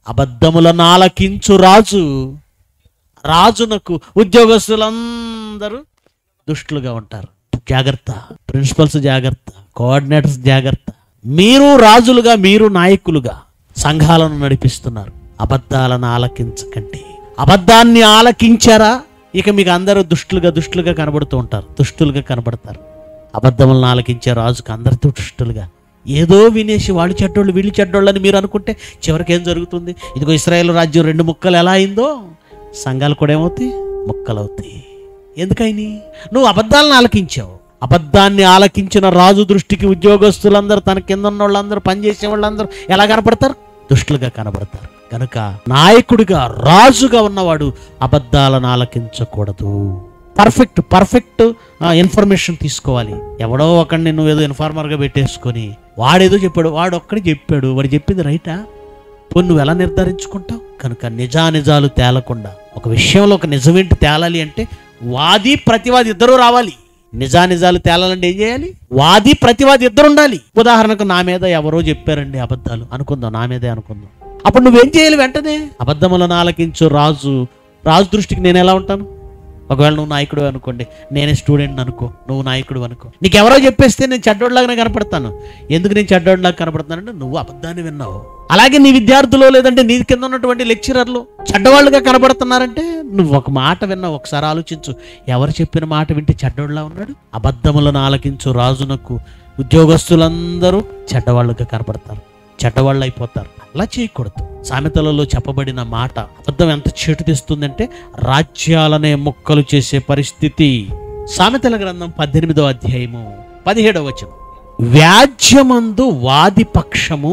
అబద్ధములను ఆలకించు రాజు రాజునకు ఉద్యోగస్తులందరూ దుష్టులుగా ఉంటారు జాగ్రత్త ప్రిన్సిపల్స్ జాగ్రత్త కోఆర్డినేటర్స్ జాగ్రత్త మీరు రాజులుగా మీరు నాయకులుగా సంఘాలను నడిపిస్తున్నారు అబద్ధాలను ఆలకించకండి అబద్ధాన్ని ఆలకించారా ఇక మీకు అందరూ దుష్టులుగా దుష్టులుగా కనబడుతూ ఉంటారు దుష్టులుగా కనబడతారు అబద్ధములను ఆలకించే రాజుకు అందరితో దుష్టులుగా ఏదో వినేసి వాళ్ళు చెడ్డోళ్ళు వీళ్ళు చెడ్డోళ్ళు అని మీరు అనుకుంటే చివరికి ఏం జరుగుతుంది ఇదిగో ఇస్రాయేల్ రాజ్యం రెండు ముక్కలు ఎలా అయిందో సంఘాలు కూడా ఏమవుతాయి ముక్కలవుతాయి ఎందుకని నువ్వు అబద్ధాలను ఆలకించావు అబద్ధాన్ని ఆలకించిన రాజు దృష్టికి ఉద్యోగస్తులందరూ తన కింద ఉన్న వాళ్ళందరూ పనిచేసే వాళ్ళందరూ ఎలా కనపడతారు దుష్టులుగా కనబడతారు కనుక నాయకుడిగా రాజుగా ఉన్నవాడు అబద్ధాలను ఆలకించకూడదు పర్ఫెక్ట్ పర్ఫెక్ట్ ఇన్ఫర్మేషన్ తీసుకోవాలి ఎవడో ఒకడిని నువ్వు ఏదో ఇన్ఫార్మర్గా పెట్టేసుకొని వాడేదో చెప్పాడు వాడు ఒక్కడి చెప్పాడు వాడు చెప్పింది రైటా పోనీ నువ్వు ఎలా నిర్ధారించుకుంటావు కనుక నిజానిజాలు తేలకుండా ఒక విషయంలో ఒక నిజమేంటి తేలాలి అంటే వాది ప్రతివాది ఇద్దరూ రావాలి నిజానిజాలు తేలాలంటే ఏం చేయాలి వాది ప్రతివాది ఇద్దరు ఉండాలి ఉదాహరణకు నా మీద ఎవరో చెప్పారండి అబద్ధాలు అనుకుందాం నా మీదే అనుకుందాం అప్పుడు నువ్వేం చేయాలి వెంటనే అబద్ధములను ఆలకించు రాజు రాజు దృష్టికి నేను ఎలా ఉంటాను ఒకవేళ నువ్వు నాయకుడు అనుకోండి నేనే స్టూడెంట్ అనుకో నువ్వు నాయకుడు అనుకో నీకు ఎవరో చెప్పేస్తే నేను చెడ్డోడ్లాగానే కనపడతాను ఎందుకు నేను చెడ్డోడ్లాగా కనపడతానంటే నువ్వు అబద్ధాన్ని విన్నావు అలాగే నీ విద్యార్థులు లేదంటే నీ కింద ఉన్నటువంటి లెక్చరర్లు చెడ్డవాళ్ళుగా కనబడుతున్నారంటే నువ్వు ఒక మాట విన్నావు ఒకసారి ఆలోచించు ఎవరు చెప్పిన మాట వింటే చెడ్డోళ్ళలా ఉన్నాడు అబద్ధములను ఆలకించు రాజునకు ఉద్యోగస్తులందరూ చెడ్డవాళ్ళుగా కనపడతారు చెడ్డవాళ్ళు అయిపోతారు అలా చేయకూడదు సామెతలలో చెప్పబడిన మాట అబద్ధం ఎంత చేటు తెస్తుందంటే రాజ్యాలనే ముక్కలు చేసే పరిస్థితి సామెతల గ్రంథం పద్దెనిమిదో అధ్యాయము పదిహేడవ వచనం వ్యాజ్యమందు వాది పక్షము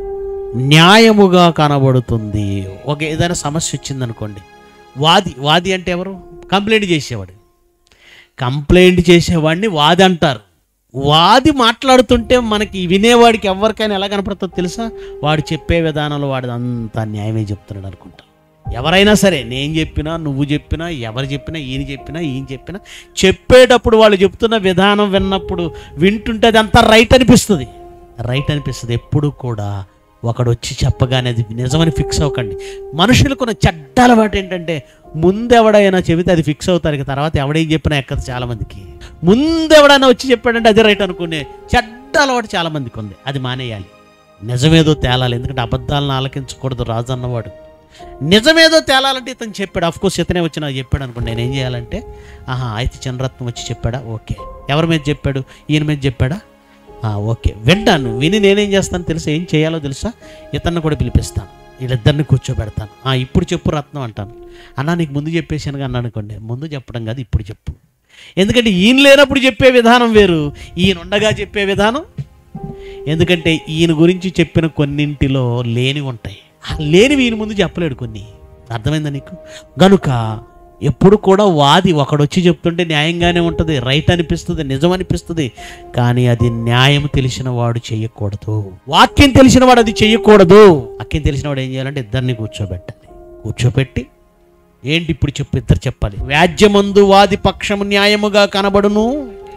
న్యాయముగా కనబడుతుంది ఒక ఏదైనా సమస్య వచ్చిందనుకోండి వాది వాది అంటే ఎవరు కంప్లైంట్ చేసేవాడు కంప్లైంట్ చేసేవాడిని వాది అంటారు వాది మాట్లాడుతుంటే మనకి వినేవాడికి ఎవరికైనా ఎలా కనపడుతుందో తెలుసా వాడు చెప్పే విధానంలో వాడు అంతా న్యాయమే చెప్తున్నాడు అనుకుంటా ఎవరైనా సరే నేను చెప్పినా నువ్వు చెప్పినా ఎవరు చెప్పినా ఈయన చెప్పినా ఈయన చెప్పినా చెప్పేటప్పుడు వాళ్ళు చెప్తున్న విధానం విన్నప్పుడు వింటుంటే అదంతా రైట్ అనిపిస్తుంది రైట్ అనిపిస్తుంది ఎప్పుడు కూడా ఒకడు వచ్చి చెప్పగానే అది నిజమని ఫిక్స్ అవ్వకండి మనుషులకు ఉన్న చెడ్డ అలవాటు ఏంటంటే ముందెవడైనా చెబితే అది ఫిక్స్ అవుతారు ఇక తర్వాత ఎవడేం చెప్పినా ఎక్కదు చాలా మందికి ముందెవడైనా వచ్చి చెప్పాడంటే అది రైట్ అనుకునే చెడ్డ అలవాటు చాలా మందికి ఉంది అది మానేయాలి నిజమేదో తేలాలి ఎందుకంటే అబద్ధాలను ఆలకించకూడదు రాజు అన్నవాడు నిజమేదో తేలాలంటే ఇతను చెప్పాడు అఫ్ కోర్స్ ఇతనే వచ్చి నాకు చెప్పాడు అనుకోండి నేనేం చేయాలంటే ఆహా అయితే చంద్రరత్నం వచ్చి చెప్పాడా ఓకే ఎవరి మీద చెప్పాడు ఈయన మీద చెప్పాడా ఆ, ఓకే వింటాను విని నేనేం చేస్తాను తెలుసా ఏం చేయాలో తెలుసా ఇతన్ని కూడా పిలిపిస్తాను వీళ్ళిద్దరిని కూర్చోబెడతాను ఆ, ఇప్పుడు చెప్పు రత్నం అంటాను అన్నా నీకు ముందు చెప్పేసాను అన్నా అనుకోండి ముందు చెప్పడం కాదు ఇప్పుడు చెప్పు ఎందుకంటే ఈయన లేనప్పుడు చెప్పే విధానం వేరు ఈయన ఉండగా చెప్పే విధానం ఎందుకంటే ఈయన గురించి చెప్పిన కొన్నింటిలో లేని ఉంటాయి ఆ లేనివి ఈయన ముందు చెప్పలేడు కొన్ని అర్థమైందా నీకు గనుక ఎప్పుడు కూడా వాది ఒకడొచ్చి చెప్తుంటే న్యాయంగానే ఉంటుంది రైట్ అనిపిస్తుంది నిజం అనిపిస్తుంది కానీ అది న్యాయం తెలిసిన వాడు చేయకూడదు వాక్యం తెలిసిన వాడు అది చేయకూడదు వాక్యం తెలిసిన వాడు ఏం చేయాలంటే ఇద్దరిని కూర్చోబెట్టాలి కూర్చోబెట్టి ఏంటి ఇప్పుడు చెప్పు ఇద్దరు చెప్పాలి వ్యాజ్యమందు వాది పక్షము న్యాయముగా కనబడును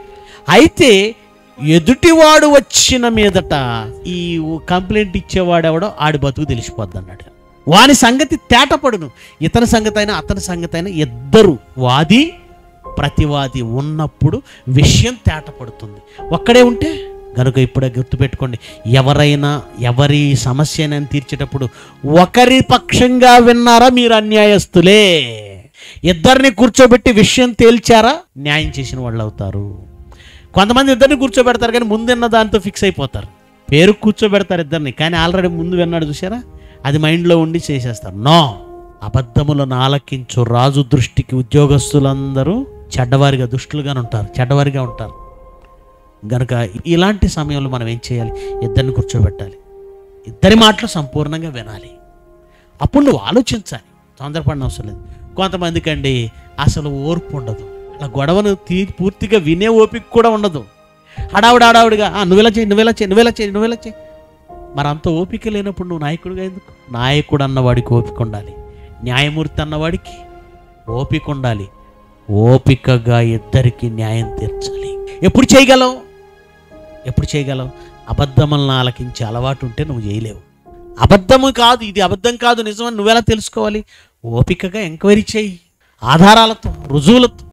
అయితే ఎదుటివాడు వచ్చిన మీదట ఈ కంప్లైంట్ ఇచ్చేవాడెవడో ఆడి బతుకు తెలిసిపోద్ది అన్నాడు వాని సంగతి తేటపడును ఇతని సంగతి అయినా అతని సంగతి అయినా ఇద్దరు వాది ప్రతివాది ఉన్నప్పుడు విషయం తేటపడుతుంది ఒక్కడే ఉంటే కనుక ఇప్పుడే గుర్తుపెట్టుకోండి ఎవరైనా ఎవరి సమస్యనని తీర్చేటప్పుడు ఒకరి పక్షంగా విన్నారా మీరు అన్యాయస్తులే ఇద్దరిని కూర్చోబెట్టి విషయం తేల్చారా న్యాయం చేసిన వాళ్ళు అవుతారు కొంతమంది ఇద్దరిని కూర్చోబెడతారు కానీ ముందున్న దాంతో ఫిక్స్ అయిపోతారు పేరు కూర్చోబెడతారు ఇద్దరిని కానీ ఆల్రెడీ ముందు విన్నాడు చూసారా అది మైండ్లో ఉండి చేసేస్తారు నో అబద్ధములను ఆలకించు రాజు దృష్టికి ఉద్యోగస్తులందరూ చెడ్డవారిగా దుష్టులుగానే ఉంటారు చెడ్డవారిగా ఉంటారు గనుక ఇలాంటి సమయంలో మనం ఏం చేయాలి ఇద్దరిని కూర్చోబెట్టాలి ఇద్దరి మాటలు సంపూర్ణంగా వినాలి అప్పుడు నువ్వు ఆలోచించాలి తొందరపడిన అవసరం లేదు కొంతమందికి అండి అసలు ఓర్పు ఉండదు అలా గొడవను తీ పూర్తిగా వినే ఓపిక కూడా ఉండదు హడావుడి హడావుడిగా "ఆ, నువ్వెలా చేయి నువ్వెలా చేయి నువ్వెలా చేయి నువ్వెలా చేయి మరి అంత ఓపిక లేనప్పుడు నువ్వు నాయకుడిగా ఎందుకు నాయకుడు అన్నవాడికి ఓపిక ఉండాలి న్యాయమూర్తి అన్నవాడికి ఓపిక ఉండాలి ఓపికగా ఇద్దరికి న్యాయం తీర్చాలి ఎప్పుడు చేయగలవు ఎప్పుడు చేయగలవు అబద్ధములను ఆలకించే అలవాటు ఉంటే నువ్వు చేయలేవు అబద్ధము కాదు ఇది అబద్ధం కాదు నిజమని నువ్వెలా తెలుసుకోవాలి ఓపికగా ఎంక్వైరీ చేయి ఆధారాలతో రుజువులతో